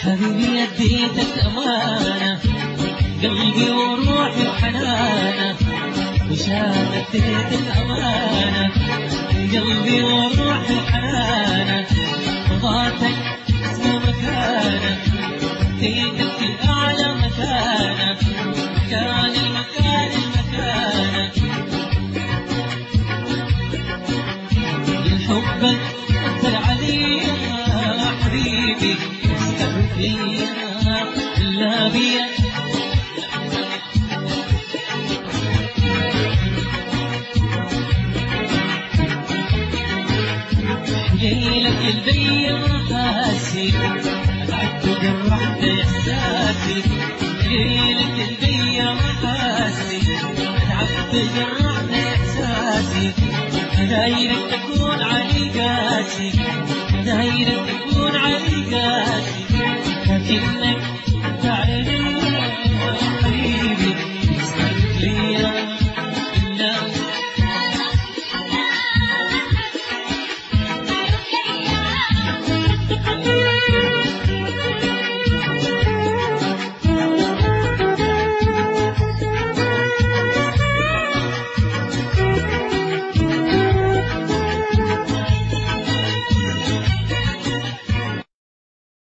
حبيبي اديتك امانه قلبي وروحي وحنانه وشان اديتك امانه قلبي وروحي وحنانه رضاتك اسمه مكانه اديتك في اعلى مكانه مكان المكان المكانه حبك أثر علي يا حبيبي استغفر لا بيا جايلك البي محاسي تعبت وجرحت احساسي جايلك البي محاسي تعبت وجرحت احساسي دايرك تكون علي قاسي دايرك تكون علي قاسي لكنك